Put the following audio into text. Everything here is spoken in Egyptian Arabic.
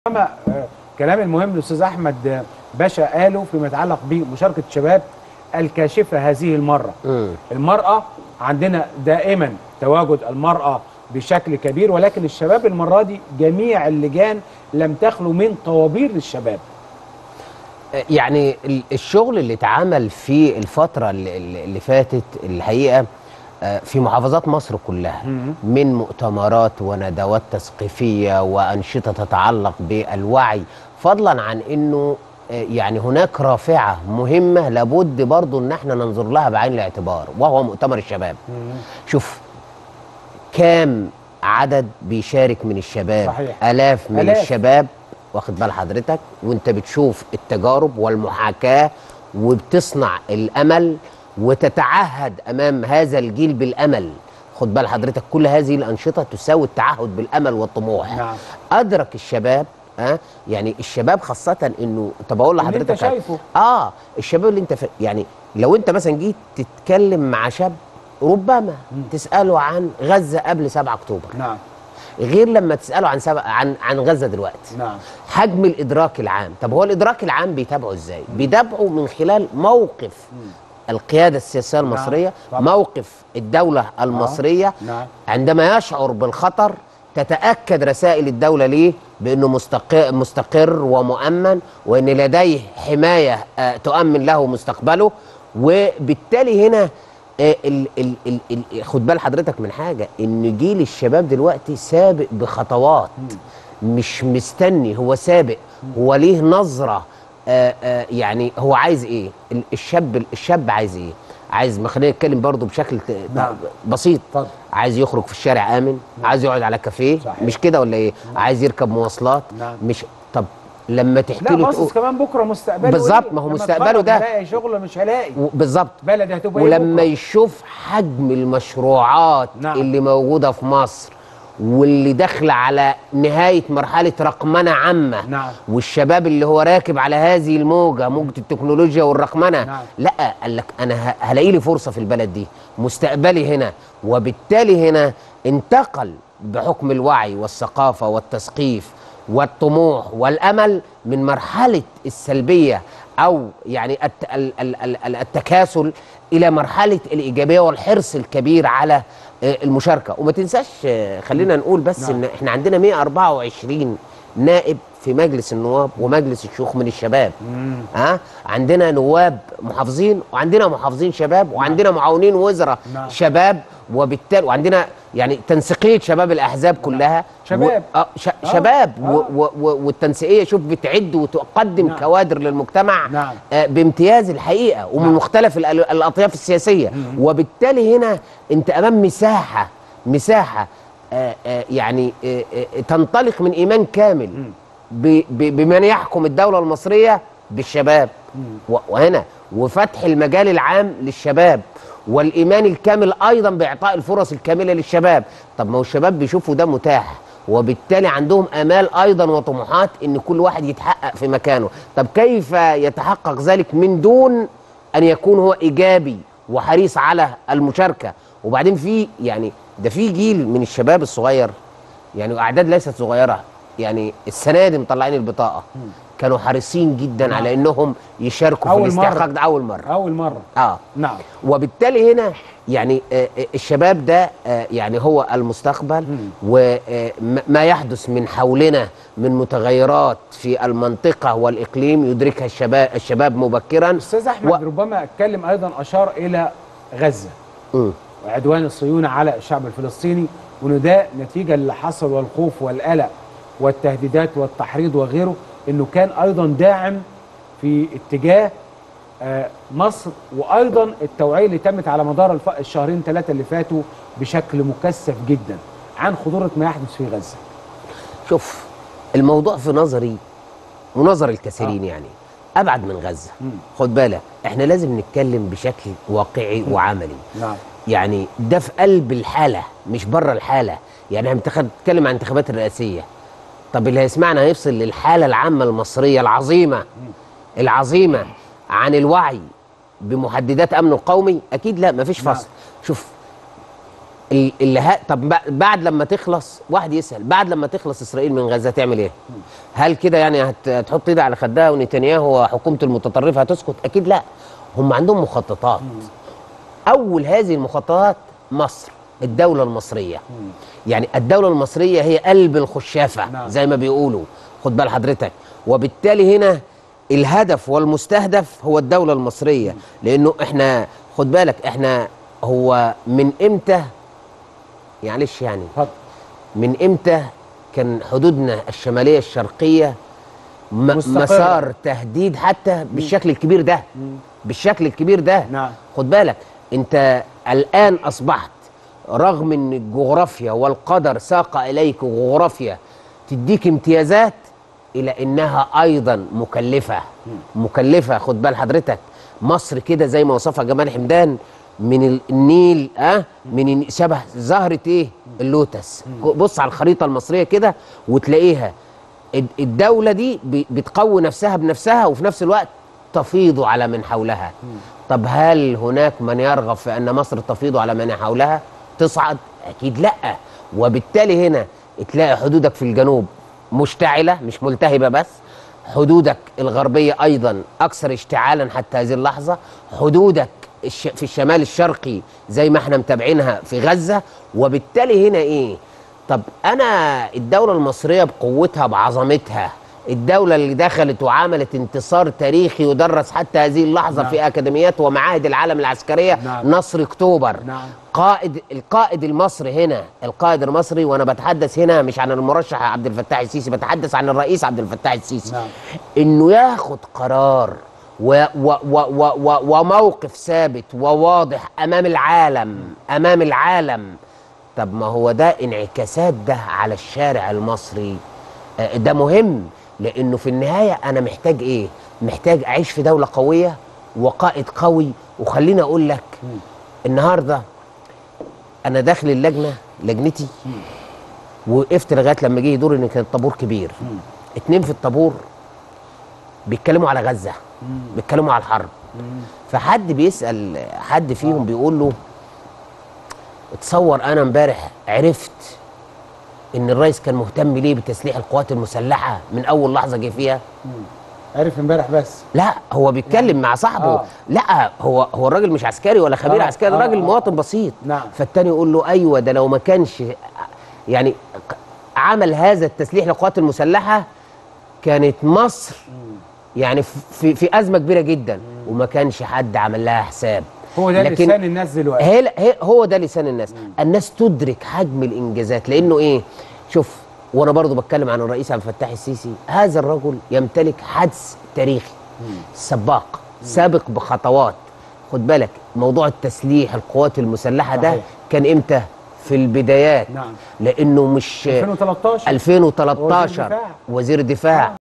أما آه، كلام المهم الاستاذ احمد آه، باشا قاله فيما يتعلق بمشاركه الشباب الكاشفه هذه المره مم. المراه عندنا دائما تواجد المراه بشكل كبير ولكن الشباب المره دي جميع اللجان لم تخلو من طوابير للشباب يعني ال- الشغل اللي اتعمل في الفترة اللي, اللي اللي فاتت الحقيقة آه، في محافظات مصر كلها من مؤتمرات وندوات تثقيفية وأنشطة تتعلق بالوعي فضلا عن أنه آه، يعني هناك رافعة مهمة لابد برضو أن احنا ننظر لها بعين الاعتبار وهو مؤتمر الشباب شوف كام عدد بيشارك من الشباب صحيح. آلاف من آلاف. الشباب واخد بال حضرتك وانت بتشوف التجارب والمحاكاة وبتصنع الأمل وتتعهد أمام هذا الجيل بالأمل خد بال حضرتك كل هذه الأنشطة تساوي التعهد بالأمل والطموح نعم. أدرك الشباب ها يعني الشباب خاصة انه طب اقول اللي انت لحضرتك شايفه. اه الشباب اللي انت ف... يعني لو انت مثلا جيت تتكلم مع شاب ربما تساله عن غزه قبل 7 اكتوبر نعم غير لما تساله عن سبع عن عن غزه دلوقتي نعم حجم الادراك العام طب هو الادراك العام بيتابعه ازاي بيتابعه من خلال موقف القياده السياسيه المصريه طبعا. موقف الدوله المصريه نعم. عندما يشعر بالخطر تتاكد رسائل الدوله ليه بانه مستقر, مستقر ومؤمن وان لديه حمايه آه، تؤمن له مستقبله وبالتالي هنا آه، ال ال ال ال خد بال حضرتك من حاجه ان جيل الشباب دلوقتي سابق بخطوات مش مستني هو سابق هو ليه نظره آه آه يعني هو عايز ايه ال- الشاب الشاب عايز ايه عايز ما خلينا نتكلم برضو بشكل ت- نعم. بسيط اتفضل. عايز يخرج في الشارع امن عايز يقعد على كافيه صحيح. مش كده ولا ايه عايز يركب مواصلات نعم. مش طب لما تحكي لا له باصص تقول- كمان بكره مستقبله بالظبط، إيه؟ ما هو لما مستقبله أتخرج ده. هلاقي شغل مش هلاقي و- بالظبط بلدي هتبقى إيه ولما بكرة؟ يشوف حجم المشروعات نعم. نعم. اللي موجوده في مصر واللي داخله على نهايه مرحله رقمنه عامه نعم. والشباب اللي هو راكب على هذه الموجه موجه التكنولوجيا والرقمنه نعم. لا قال لك انا ه- هلاقي لي فرصه في البلد دي مستقبلي هنا وبالتالي هنا انتقل بحكم الوعي والثقافه والتثقيف والطموح والامل من مرحله السلبيه او يعني الت- ال- ال- ال- ال- التكاسل الى مرحله الايجابيه والحرص الكبير على آه، المشاركه وما تنساش آه، خلينا نقول بس نعم. ان احنا عندنا 124 نائب في مجلس النواب ومجلس الشيوخ من الشباب ها عندنا نواب محافظين وعندنا محافظين شباب وعندنا معاونين وزراء نعم. شباب وبالتالي وعندنا يعني تنسيقيه شباب الاحزاب كلها شباب. و... آه ش... آه. شباب آه. و... و... و... والتنسيقيه شوف بتعد وتقدم نعم. كوادر للمجتمع نعم. آه بامتياز الحقيقه ومن نعم. مختلف الأل- الاطياف السياسيه وبالتالي هنا انت امام مساحه مساحه آه آه يعني آه آه تنطلق من ايمان كامل ب... ب... بمن يحكم الدوله المصريه بالشباب و... وهنا وفتح المجال العام للشباب والايمان الكامل ايضا باعطاء الفرص الكامله للشباب طب ما هو الشباب بيشوفوا ده متاح وبالتالي عندهم امال ايضا وطموحات ان كل واحد يتحقق في مكانه طب كيف يتحقق ذلك من دون ان يكون هو ايجابي وحريص على المشاركه وبعدين في يعني ده في جيل من الشباب الصغير يعني اعداد ليست صغيره يعني السنه دي مطلعين البطاقه كانوا حريصين جدا على انهم يشاركوا في أول مرة. الاستحقاق ده اول مره اول مره اه نعم وبالتالي هنا يعني آه، آه، الشباب ده آه، يعني هو المستقبل وما يحدث من حولنا من متغيرات في المنطقة والإقليم يدركها الشباب الشباب مبكرا استاذ احمد ربما اتكلم ايضا اشار الى غزه مم. وعدوان الصهيوني على الشعب الفلسطيني وانه ده نتيجه اللي حصل والخوف والقلق والتهديدات والتحريض وغيره انه كان ايضا داعم في اتجاه آه، مصر وايضا التوعيه اللي تمت على مدار الف- الشهرين ثلاثه اللي فاتوا بشكل مكثف جدا عن خطوره ما يحدث في غزه. شوف الموضوع في نظري ونظر الكثيرين يعني أبعد من غزة خد بالك احنا لازم نتكلم بشكل واقعي وعملي نعم يعني ده في قلب الحالة مش بره الحالة يعني احنا بنتخ- بنتكلم عن الانتخابات الرئاسية طب اللي هيسمعنا هيفصل للحالة العامة المصرية العظيمة العظيمة عن الوعي بمحددات أمن القومي أكيد لا مفيش نعم. فصل شوف ال- اللي ها طب بع- بعد لما تخلص واحد يسال بعد لما تخلص اسرائيل من غزه تعمل ايه؟ هل كده يعني هت- هتحط ايدها على خدها ونتنياهو وحكومته المتطرفه هتسكت؟ اكيد لا هم عندهم مخططات اول هذه المخططات مصر الدوله المصريه يعني الدوله المصريه هي قلب الخشافه نعم. زي ما بيقولوا خد بال حضرتك وبالتالي هنا الهدف والمستهدف هو الدوله المصريه لانه احنا خد بالك احنا هو من امتى معلش يعني اتفضل من امتى كان حدودنا الشماليه الشرقيه م- مستقرة. مسار تهديد حتى بالشكل الكبير ده بالشكل الكبير ده نعم. خد بالك انت الان اصبحت رغم ان الجغرافيا والقدر ساق اليك جغرافيا تديك امتيازات الى انها ايضا مكلفه مكلفه خد بال حضرتك مصر كده زي ما وصفها جمال حمدان من ال- النيل اه من الن- شبه زهره ايه اللوتس بص على الخريطه المصريه كده وتلاقيها الد- الدوله دي ب- بتقوي نفسها بنفسها وفي نفس الوقت تفيض على من حولها طب هل هناك من يرغب في ان مصر تفيض على من حولها تصعد اكيد لا وبالتالي هنا تلاقي حدودك في الجنوب مشتعله مش ملتهبه بس حدودك الغربيه ايضا اكثر اشتعالا حتى هذه اللحظه حدودك الش- في الشمال الشرقي زي ما احنا متابعينها في غزه وبالتالي هنا ايه طب انا الدوله المصريه بقوتها بعظمتها الدولة اللي دخلت وعملت انتصار تاريخي يدرس حتى هذه اللحظة نعم. في أكاديميات ومعاهد العالم العسكرية نعم. نصر أكتوبر نعم. قائد القائد المصري هنا القائد المصري وأنا بتحدث هنا مش عن المرشح عبد الفتاح السيسي بتحدث عن الرئيس عبد الفتاح السيسي نعم. إنه ياخد قرار و و و و و وموقف ثابت وواضح أمام العالم أمام العالم طب ما هو ده انعكاسات ده على الشارع المصري آه، ده مهم لانه في النهايه انا محتاج ايه محتاج اعيش في دوله قويه وقائد قوي وخليني اقول لك النهارده انا داخل اللجنه لجنتي وقفت لغايه لما جه يدور ان كان الطابور كبير اتنين في الطابور بيتكلموا على غزه بيتكلموا على الحرب فحد بيسال حد فيهم بيقول له اتصور انا امبارح عرفت ان الرئيس كان مهتم ليه بتسليح القوات المسلحه من اول لحظه جه فيها عرف امبارح بس لا هو بيتكلم مع صاحبه آه. لا هو هو الراجل مش عسكري ولا خبير آه، عسكري آه، راجل آه. مواطن بسيط نعم. فالتاني يقول له ايوه ده لو ما كانش يعني عمل هذا التسليح للقوات المسلحه كانت مصر يعني في في ازمه كبيره جدا وما كانش حد عمل لها حساب هو ده لكن لسان الناس دلوقتي هي هي هو ده لسان الناس الناس تدرك حجم الانجازات لانه ايه شوف وانا برضو بتكلم عن الرئيس عبد الفتاح السيسي هذا الرجل يمتلك حدس تاريخي سباق سابق بخطوات خد بالك موضوع التسليح القوات المسلحه ده صحيح. كان امتى في البدايات نعم. لانه مش 2013 2013 وزير دفاع. وزير دفاع